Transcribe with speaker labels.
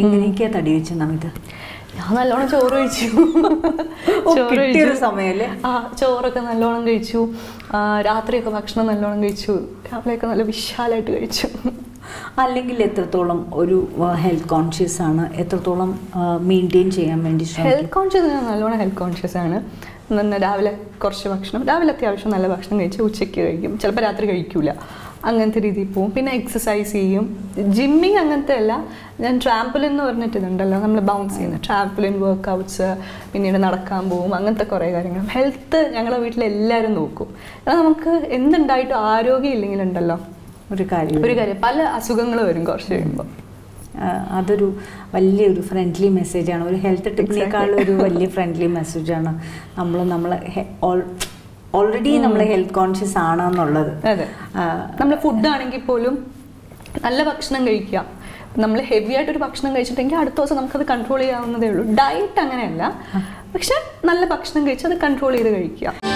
Speaker 1: ഇങ്ങനെയൊക്കെയാ തടി വെച്ച നമിത
Speaker 2: ഞാൻ നല്ലോണം ചോറ് കഴിച്ചു
Speaker 1: ഓ, കിട്ടിയൊരു സമയല്ലേ?
Speaker 2: ആ ചോറൊക്കെ നല്ലോണം കഴിച്ചു ആ, രാത്രിയൊക്കെ ഭക്ഷണം നല്ലോണം കഴിച്ചു രാവിലെയൊക്കെ നല്ല വിശാലമായിട്ട് കഴിച്ചു
Speaker 1: അല്ലെങ്കിൽ എത്രത്തോളം ഒരു ഹെൽത്ത് കോൺഷ്യസ് ആണ് എത്രത്തോളം മെയിൻറ്റെയിൻ ചെയ്യാൻ വേണ്ടി ശ്രമിക്കും
Speaker 2: ഹെൽത്ത് കോൺഷ്യസ് ഞാൻ നല്ലോണം ഹെൽത്ത് കോൺഷ്യസ് ആണ് തന്നെ രാവിലെ കുറച്ച് ഭക്ഷണം രാവിലെ അത്യാവശ്യം നല്ല ഭക്ഷണം കഴിച്ച് ഉച്ചയ്ക്ക് കഴിക്കും ചിലപ്പോൾ രാത്രി കഴിക്കൂല അങ്ങനത്തെ രീതിയിൽ പോവും പിന്നെ എക്സസൈസ് ചെയ്യും ജിമ്മിങ് അങ്ങനത്തെ അല്ല ഞാൻ ട്രാംപലിൻ എന്ന് പറഞ്ഞിട്ട് ഇതുണ്ടല്ലോ നമ്മൾ ബൗൺസ് ചെയ്യുന്ന ട്രാംപലിൻ വർക്കൗട്ട്സ് പിന്നീട് നടക്കാൻ പോവും അങ്ങനത്തെ കുറേ കാര്യങ്ങൾ ഹെൽത്ത് ഞങ്ങളുടെ വീട്ടിൽ എല്ലാവരും നോക്കും കാരണം നമുക്ക് എന്തുണ്ടായിട്ടും ആരോഗ്യം ഇല്ലെങ്കിലുണ്ടല്ലോ
Speaker 1: ഒരു കാര്യം
Speaker 2: ഒരു കാര്യം പല അസുഖങ്ങൾ വരും കുറച്ച് കഴിയുമ്പോൾ
Speaker 1: ആ, അതൊരു വലിയൊരു ഫ്രണ്ട്ലി മെസ്സേജാണ് ഒരു ഹെൽത്ത് ടിപ്പിനേക്കാൾ ഒരു വലിയ ഫ്രണ്ട്ലി മെസ്സേജാണ് നമ്മൾ നമ്മൾ ഓൾറെഡി നമ്മൾ ഹെൽത്ത് കോൺഷ്യസ് ആണെന്നുള്ളത്
Speaker 2: അതെ നമ്മൾ ഫുഡ് ആണെങ്കിൽ പോലും നല്ല ഭക്ഷണം കഴിക്കുക നമ്മൾ ഹെവി ആയിട്ടൊരു ഭക്ഷണം കഴിച്ചിട്ടെങ്കിൽ അടുത്ത ദിവസം നമുക്കത് കൺട്രോൾ ചെയ്യാവുന്നതേ ഉള്ളൂ ഡയറ്റ് അങ്ങനെയല്ല പക്ഷെ നല്ല ഭക്ഷണം കഴിച്ച് അത് കൺട്രോൾ ചെയ്ത് കഴിക്കുക